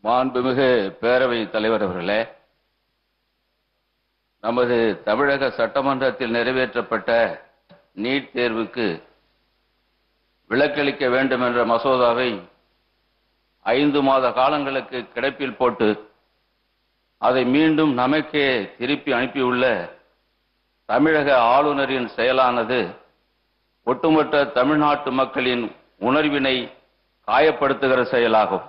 மாண்புமிகு பேரவை தலைவர் அவர்களே நமது தமிழக சட்டமன்றத்தில் நிறைவேற்றப்பட்ட நீட் தேர்வுக்கு விலக்களிக்க வேண்டும் என்ற மசோதாவை ஐந்து மாத காலங்களுக்கு கிடப்பில் போட்டு அதை மீண்டும் நமக்கே திருப்பி அனுப்பியுள்ள தமிழக ஆளுநரின் செயலானது ஒட்டுமொத்த தமிழ்நாட்டு மக்களின் உணர்வினை காயப்படுத்துகிற செயலாகும்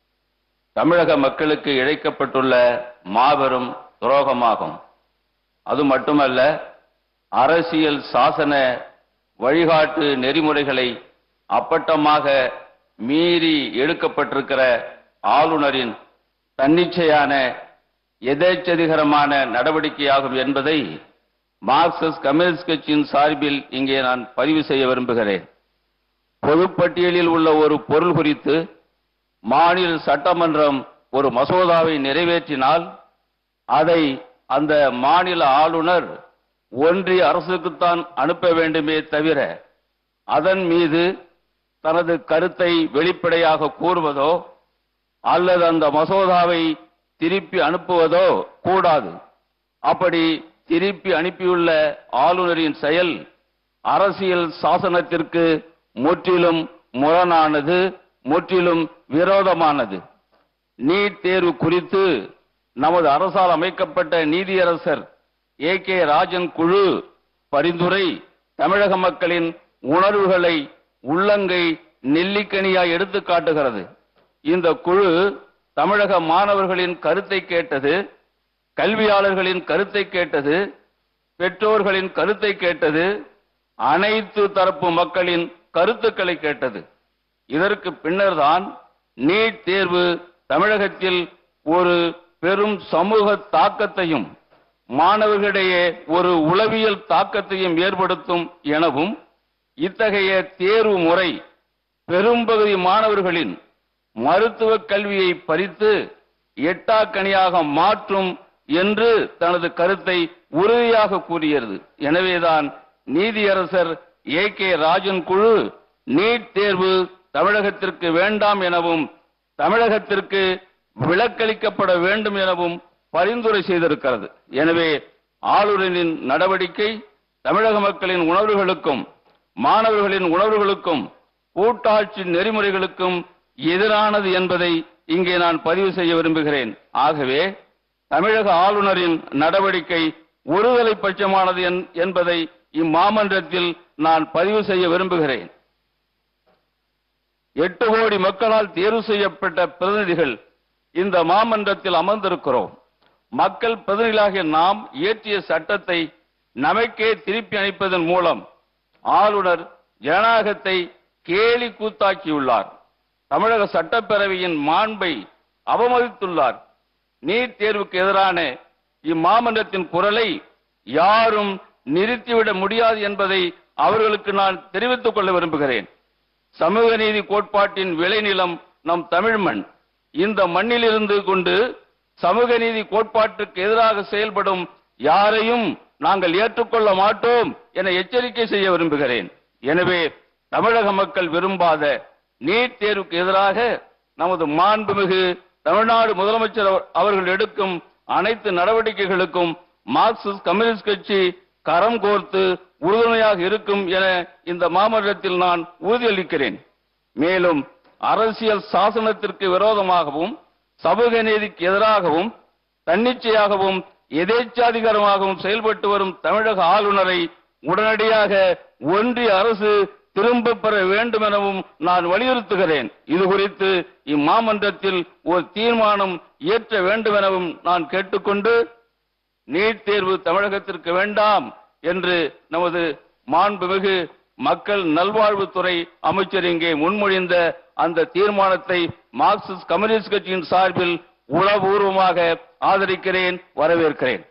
தமிழக மக்களுக்கு இழைக்கப்பட்டுள்ள மாபெரும் துரோகமாகும் அது மட்டுமல்ல அரசியல் சாசன வழிகாட்டு நெறிமுறைகளை அப்பட்டமாக மீறி எடுக்கப்பட்டிருக்கிற ஆளுநரின் தன்னிச்சையான எதேச்சதிகரமான நடவடிக்கையாகும் என்பதை மார்க்சிஸ்ட் கம்யூனிஸ்ட் கட்சியின் சார்பில் இங்கே நான் பதிவு செய்ய விரும்புகிறேன் பொதுப்பட்டியலில் உள்ள ஒரு பொருள் குறித்து மாநில சட்டமன்றம் ஒரு மசோதாவை நிறைவேற்றினால் அதை அந்த மாநில ஆளுநர் ஒன்றிய அரசுக்குத்தான் அனுப்ப வேண்டுமே தவிர அதன் மீது தனது கருத்தை வெளிப்படையாக கூறுவதோ அல்லது அந்த மசோதாவை திருப்பி அனுப்புவதோ கூடாது அப்படி திருப்பி அனுப்பியுள்ள ஆளுநரின் செயல் அரசியல் சாசனத்திற்கு முற்றிலும் முரணானது முற்றிலும் விரோதமானது நீட் தேர்வு குறித்து நமது அரசால் அமைக்கப்பட்ட நீதியரசர் ஏ கே ராஜன் குழு பரிந்துரை தமிழக மக்களின் உணர்வுகளை உள்ளங்கை நெல்லிக்கனியாய் எடுத்து காட்டுகிறது இந்த குழு தமிழக மாணவர்களின் கருத்தை கேட்டது கல்வியாளர்களின் கருத்தை கேட்டது பெற்றோர்களின் கருத்தை கேட்டது அனைத்து தரப்பு மக்களின் கருத்துக்களை கேட்டது இதற்கு பின்னர்தான் நீட் தேர்வு தமிழகத்தில் ஒரு பெரும் சமூக தாக்கத்தையும் மாணவர்களிடையே ஒரு உளவியல் தாக்கத்தையும் ஏற்படுத்தும் எனவும் இத்தகைய தேர்வு முறை பெரும்பகுதி மாணவர்களின் மருத்துவ கல்வியை பறித்து எட்டாக்கனியாக மாற்றும் என்று தனது கருத்தை உறுதியாக கூறியது எனவேதான் நீதியரசர் ஏ கே ராஜன் குழு நீட் தேர்வு தமிழகத்திற்கு வேண்டாம் எனவும் தமிழகத்திற்கு விலக்களிக்கப்பட வேண்டும் எனவும் பரிந்துரை செய்திருக்கிறது எனவே ஆளுநரின் நடவடிக்கை தமிழக மக்களின் உணர்வுகளுக்கும் மாணவர்களின் உணர்வுகளுக்கும் கூட்டாட்சி நெறிமுறைகளுக்கும் எதிரானது என்பதை இங்கே நான் பதிவு செய்ய விரும்புகிறேன் ஆகவே தமிழக ஆளுநரின் நடவடிக்கை ஒருதலை பட்சமானது என்- என்பதை இம்மாமன்றத்தில் நான் பதிவு செய்ய விரும்புகிறேன் எட்டு கோடி மக்களால் தேர்வு செய்யப்பட்ட பிரதிநிதிகள் இந்த மாமன்றத்தில் அமர்ந்திருக்கிறோம் மக்கள் பிரதிநிதிகளாகிய நாம் இயற்றிய சட்டத்தை நமக்கே திருப்பி அளிப்பதன் மூலம் ஆளுநர் ஜனநாயகத்தை கேலி கூத்தாக்கியுள்ளார் தமிழக சட்டப்பேரவையின் மாண்பை அவமதித்துள்ளார் நீட் தேர்வுக்கு எதிரான இம்மாமன்றத்தின் குரலை யாரும் நிறுத்திவிட முடியாது என்பதை அவர்களுக்கு நான் தெரிவித்துக் கொள்ள விரும்புகிறேன் சமூக நீதி கோட்பாட்டின் விளைநிலம் நம் தமிழ் மண் இந்த மண்ணில் இருந்து கொண்டு சமூக நீதி கோட்பாட்டுக்கு எதிராக செயல்படும் யாரையும் நாங்கள் ஏற்றுக்கொள்ள மாட்டோம் என எச்சரிக்கை செய்ய விரும்புகிறேன் எனவே தமிழக மக்கள் விரும்பாத நீட் தேர்வுக்கு எதிராக நமது மாண்புமிகு தமிழ்நாடு முதலமைச்சர் அவர்- அவர்கள் எடுக்கும் அனைத்து நடவடிக்கைகளுக்கும் மார்க்சிஸ்ட் கம்யூனிஸ்ட் கட்சி கரம் கோர்த்து உறுதுணையாக இருக்கும் என இந்த மாமன்றத்தில் நான் உறுதியளிக்கிறேன் மேலும் அரசியல் சாசனத்திற்கு விரோதமாகவும் சமூக நீதிக்கு எதிராகவும் தன்னிச்சையாகவும் எதேச்சாதிகாரமாகவும் செயல்பட்டு வரும் தமிழக ஆளுநரை உடனடியாக ஒன்றிய அரசு திரும்ப பெற வேண்டும் எனவும் நான் வலியுறுத்துகிறேன் இது குறித்து இம்மாமன்றத்தில் ஒரு தீர்மானம் இயற்ற வேண்டும் எனவும் நான் கேட்டுக்கொண்டு நீட் தேர்வு தமிழகத்திற்கு வேண்டாம் என்று நமது மாண்புமிகு மக்கள் நல்வாழ்வுத்துறை அமைச்சர் இங்கே முன்மொழிந்த அந்த தீர்மானத்தை மார்க்சிஸ்ட் கம்யூனிஸ்ட் கட்சியின் சார்பில் உளபூர்வமாக ஆதரிக்கிறேன் வரவேற்கிறேன்